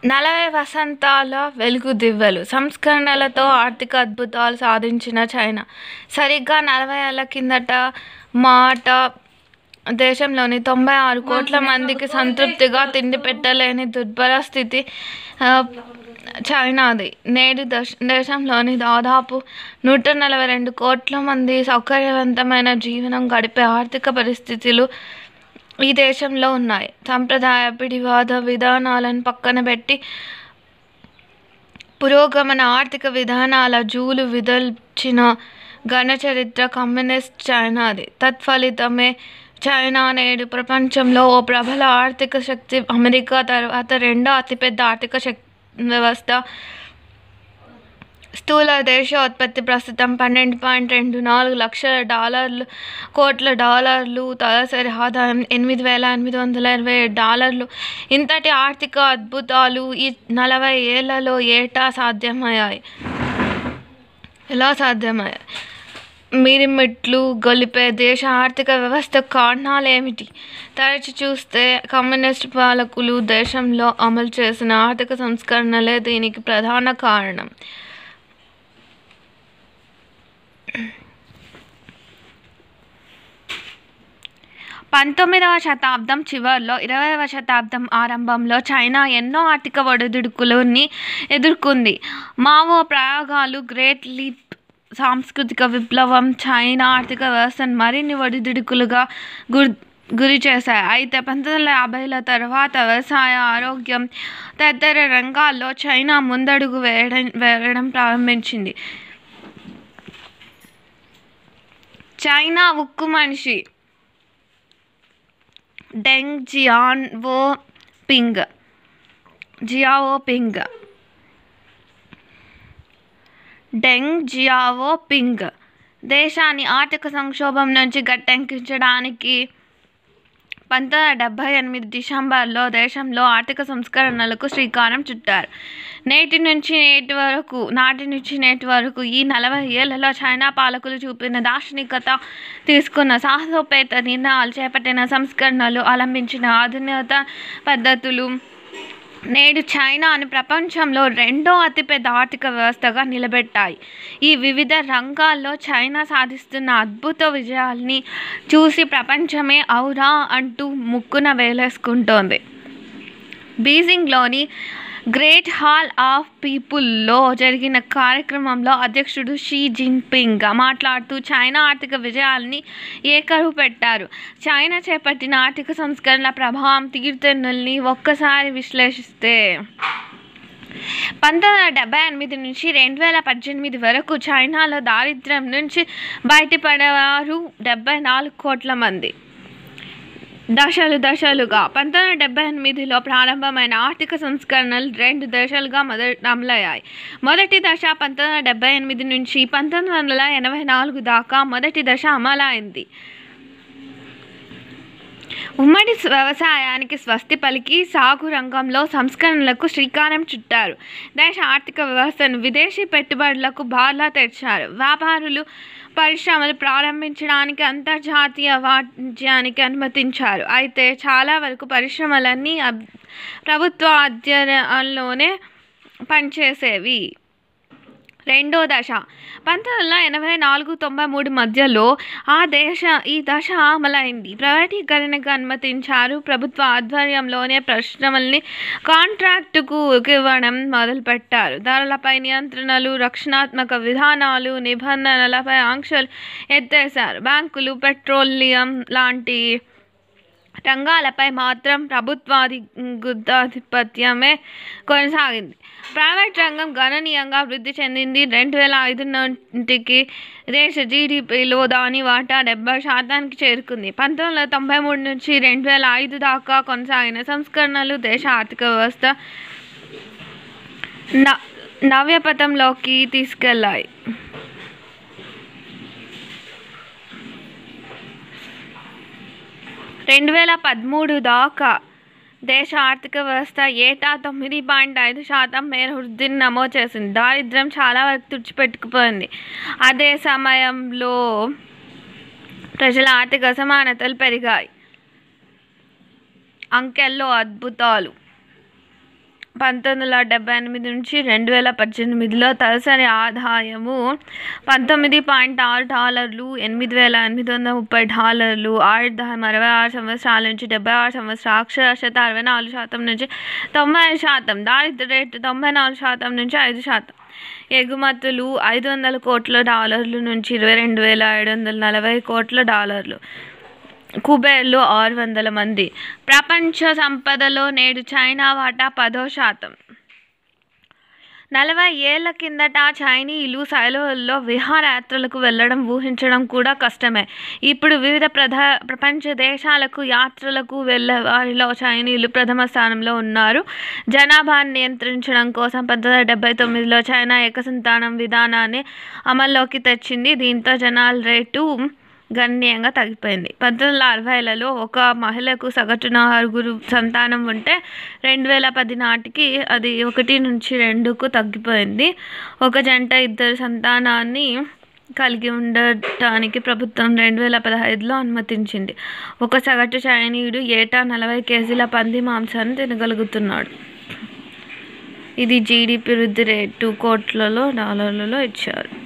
నలభై వసంతాల వెలుగు దివ్వెలు సంస్కరణలతో ఆర్థిక అద్భుతాలు సాధించిన చైనా సరిగ్గా నలభై ఏళ్ల కిందట మాట దేశంలోని తొంభై ఆరు కోట్ల మందికి సంతృప్తిగా తిండి పెట్టలేని దుర్భర స్థితి ఆ, చైనాది నేడు దశ దేశంలోని దాదాపు నూట నలభై రెండు కోట్ల మంది సౌకర్యవంతమైన జీవనం గడిపే ఆర్థిక పరిస్థితులు ఈ దేశంలో ఉన్నాయి సంప్రదాయ పిడివాద విధానాలను పక్కన పెట్టి పురోగమన ఆర్థిక విధానాల జూలు విదల్చిన ఘన చరిత్ర కమ్యూనిస్ట్ చైనాది తత్ఫలితమే చైనా నేడు ప్రపంచంలో ఓ ప్రబల ఆర్థిక శక్తి అమెరికా తర్వాత రెండో అతిపెద్ద ఆర్థిక శక్తి వ్యవస్థ స్థూల దేశోత్పత్తి ప్రస్తుతం పన్నెండు పాయింట్ రెండు నాలుగు లక్షల డాలర్లు కోట్ల డాలర్లు తలసరి ఆదాయం ఎనిమిది వేల ఎనిమిది వందల ఇరవై ఏడు డాలర్లు ఇంతటి ఆర్థిక అద్భుతాలు ఈ నలభై ఏళ్లలో ఏటా సాధ్యమయ్యాయి ఎలా సాధ్యమయ్యాయి మిరిమిట్లు గొలిపే దేశ ఆర్థిక వ్యవస్థ కారణాలు ఏమిటి తరచి చూస్తే కమ్యూనిస్ట్ పాలకులు దేశంలో అమలు చేసిన ఆర్థిక సంస్కరణలే దీనికి ప్రధాన కారణం పంతొమ్మిదవ శతాబ్దం చివరిలో ఇరవైవ శతాబ్దం ఆరంభంలో చైనా ఎన్నో ఆర్థిక ఒడిదుడుకులని ఎదుర్కొంది మావో ప్రయోగాలు గ్రేట్ లీప్ సాంస్కృతిక విప్లవం చైనా ఆర్థిక వ్యవస్థను మరిన్ని ఒడిదుడుకులుగా గురి గురి చేశాయి అయితే పంతొమ్మిది వందల యాభైల తర్వాత వ్యవసాయ ఆరోగ్యం తదితర రంగాల్లో చైనా ముందడుగు వేయడం వేయడం ప్రారంభించింది చైనా ఉక్కు మనిషి డెంగ్ జియాన్ వో పింగ్ Xiaoping Deng Xiaoping దేశాన్ని ఆర్థిక సంక్షోభం నుంచి గట్టెక్కించడానికి పంతొమ్మిది వందల డెబ్భై ఎనిమిది డిసెంబర్లో దేశంలో ఆర్థిక సంస్కరణలకు శ్రీకారం చుట్టారు నేటి నుంచి నేటి వరకు నాటి నుంచి నేటి వరకు ఈ నలభై ఏళ్లలో చైనా పాలకులు చూపిన దార్శనికత తీసుకున్న సాహసోపేత నిర్ణయాలు చేపట్టిన సంస్కరణలు అవలంబించిన ఆధునికత పద్ధతులు నేడు చైనాను ప్రపంచంలో రెండో అతిపెద్ద ఆర్థిక వ్యవస్థగా నిలబెట్టాయి ఈ వివిధ రంగాల్లో చైనా సాధిస్తున్న అద్భుత విజయాల్ని చూసి ప్రపంచమే ఔరా అంటూ ముక్కున వేలేసుకుంటోంది బీజింగ్లోని గ్రేట్ హాల్ ఆఫ్ పీపుల్లో జరిగిన కార్యక్రమంలో అధ్యక్షుడు షీ జిన్పింగ్ మాట్లాడుతూ చైనా ఆర్థిక విజయాల్ని ఏకరువు పెట్టారు చైనా చేపట్టిన ఆర్థిక సంస్కరణల ప్రభావం తీరుతెన్నుల్ని ఒక్కసారి విశ్లేషిస్తే పంతొమ్మిది వందల డెబ్బై ఎనిమిది నుంచి రెండు వేల పద్దెనిమిది వరకు చైనాలో దారిద్ర్యం నుంచి బయటపడేవారు డెబ్బై నాలుగు కోట్ల మంది దశలు దశలుగా పంతొమ్మిది వందల డెబ్బై ఎనిమిదిలో ప్రారంభమైన ఆర్థిక సంస్కరణలు రెండు దశలుగా మొదటి అమలయ్యాయి మొదటి దశ పంతొమ్మిది వందల డెబ్బై ఎనిమిది నుంచి పంతొమ్మిది వందల ఎనభై నాలుగు దాకా మొదటి దశ అమలైంది ఉమ్మడి స్వ- వ్యవసాయానికి స్వస్తి పలికి సాగు రంగంలో సంస్కరణలకు శ్రీకారం చుట్టారు దేశ ఆర్థిక వ్యవస్థను విదేశీ పెట్టుబడులకు బార్లా తెరిచారు వ్యాపారులు పరిశ్రమలు ప్రారంభించడానికి అంతర్జాతీయ వాణిజ్యానికి అనుమతించారు అయితే చాలా వరకు పరిశ్రమలన్నీ అబ్- ప్రభుత్వ అధ్యయనంలోనే పనిచేసేవి రెండో దశ పంతొమ్మిది వందల ఎనభై నాలుగు తొంభై మూడు మధ్యలో ఆ దేశ ఈ దశ అమలైంది ప్రైవేటీకరణకు అనుమతించారు ప్రభుత్వ ఆధ్వర్యంలోనే పరిశ్రమల్ని కాంట్రాక్టుకు ఇవ్వడం మొదలుపెట్టారు ధరలపై నియంత్రణలు రక్షణాత్మక విధానాలు నిబంధనలపై ఆంక్షలు ఎత్తేశారు బ్యాంకులు పెట్రోలియం లాంటి రంగాలపై మాత్రం ప్రభుత్వాధి గుత్తాధిపత్యమే కొనసాగింది ప్రైవేట్ రంగం గణనీయంగా వృద్ధి చెందింది రెండు వేల ఐదు నాటికి దేశ జీడిపిలో దాని వాటా డెబ్బై శాతానికి చేరుకుంది పంతొమ్మిది వందల తొంభై మూడు నుంచి రెండు వేల ఐదు దాకా కొనసాగిన సంస్కరణలు దేశ ఆర్థిక వ్యవస్థ న నవ్యపథంలోకి తీసుకెళ్లాయి రెండు వేల పదమూడు దాకా దేశ ఆర్థిక వ్యవస్థ ఏటా తొమ్మిది పాయింట్ ఐదు శాతం మేర వృద్ధిని నమోదు చేసింది దారిద్ర్యం చాలా వరకు తుడిచిపెట్టుకుపోయింది అదే సమయంలో ప్రజల ఆర్థిక అసమానతలు పెరిగాయి అంకెల్లో అద్భుతాలు పంతొమ్మిది వందల డెబ్బై ఎనిమిది నుంచి రెండు వేల పద్దెనిమిదిలో తలసరి ఆదాయము పంతొమ్మిది పాయింట్ ఆరు డాలర్లు ఎనిమిది వేల ఎనిమిది వందల ముప్పై డాలర్లు ఆయుర్దాయం అరవై ఆరు సంవత్సరాల నుంచి డెబ్బై ఆరు సంవత్సరాలు అక్షరాస్యత అరవై నాలుగు శాతం నుంచి తొంభై ఐదు శాతం దారిద్ర్య రేటు తొంభై నాలుగు శాతం నుంచి ఐదు శాతం ఎగుమతులు ఐదు వందల కోట్ల డాలర్లు నుంచి ఇరవై రెండు వేల ఏడు వందల నలభై కోట్ల డాలర్లు కుబేర్లు ఆరు వందల మంది ప్రపంచ సంపదలో నేడు చైనా వాటా పదో శాతం నలభై ఏళ్ల కిందట చైనీయులు సెలవుల్లో విహారయాత్రలకు వెళ్ళడం ఊహించడం కూడా కష్టమే ఇప్పుడు వివిధ ప్రధ ప్రపంచ దేశాలకు యాత్రలకు వెళ్ళే వారిలో చైనీయులు ప్రథమ స్థానంలో ఉన్నారు జనాభాను నియంత్రించడం కోసం పంతొమ్మిది వందల డెబ్బై తొమ్మిదిలో చైనా ఏకసంతానం విధానాన్ని అమల్లోకి తెచ్చింది దీంతో జనాల రేటు గణనీయంగా తగ్గిపోయింది పంతొమ్మిది వందల అరవైలలో ఒక మహిళకు సగటున ఆరుగురు సంతానం ఉంటే రెండు వేల పది నాటికి అది ఒకటి నుంచి రెండుకు తగ్గిపోయింది ఒక జంట ఇద్దరు సంతానాన్ని కలిగి ఉండటానికి ప్రభుత్వం రెండు వేల పదహైదులో అనుమతించింది ఒక సగటు చైనీయుడు ఏటా నలభై కేజీల పంది మాంసాన్ని తినగలుగుతున్నాడు ఇది జీడిపి వృద్ధి రేటు కోట్లలో డాలర్లలో ఇచ్చారు